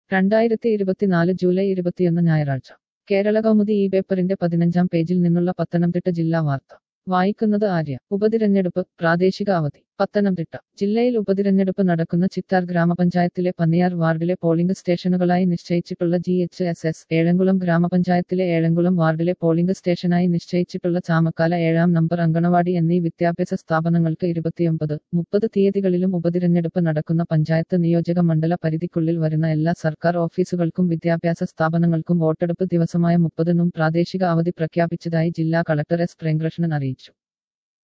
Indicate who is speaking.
Speaker 1: രണ്ടായിരത്തി ഇരുപത്തിനാല് ജൂലൈ ഇരുപത്തിയൊന്ന് ഞായറാഴ്ച കേരള കൗമുദി ഈ പേപ്പറിന്റെ പതിനഞ്ചാം പേജിൽ നിന്നുള്ള പത്തനംതിട്ട ജില്ലാ വാർത്ത വായിക്കുന്നത് ആര്യ ഉപതിരഞ്ഞെടുപ്പ് പ്രാദേശിക അവധി പത്തനംതിട്ട ജില്ലയിൽ ഉപതിരഞ്ഞെടുപ്പ് നടക്കുന്ന ചിറ്റാർ ഗ്രാമപഞ്ചായത്തിലെ പന്നിയാർ വാർഡിലെ പോളിംഗ് സ്റ്റേഷനുകളായി നിശ്ചയിച്ചിട്ടുള്ള G H S S Ezhamkulam ഗ്രാമപഞ്ചായത്തിലെ ഏഴംകുളം വാർഡിലെ പോളിംഗ് സ്റ്റേഷനായി നിശ്ചയിച്ചിട്ടുള്ള ചാമക്കാല ഏഴാം നമ്പർ അങ്കണവാടി എന്നീ വിദ്യാഭ്യാസ സ്ഥാപനങ്ങൾക്ക് ഇരുപത്തിയൊമ്പത് മുപ്പത് തീയതികളിലും ഉപതിരഞ്ഞെടുപ്പ് നടക്കുന്ന പഞ്ചായത്ത് നിയോജക മണ്ഡല പരിധിക്കുള്ളിൽ വരുന്ന എല്ലാ സർക്കാർ ഓഫീസുകൾക്കും വിദ്യാഭ്യാസ സ്ഥാപനങ്ങൾക്കും വോട്ടെടുപ്പ് ദിവസമായ മുപ്പതിനും പ്രാദേശിക അവധി പ്രഖ്യാപിച്ചതായി ജില്ലാ കളക്ടർ എസ് പ്രേംകൃഷ്ണൻ അറിയിച്ചു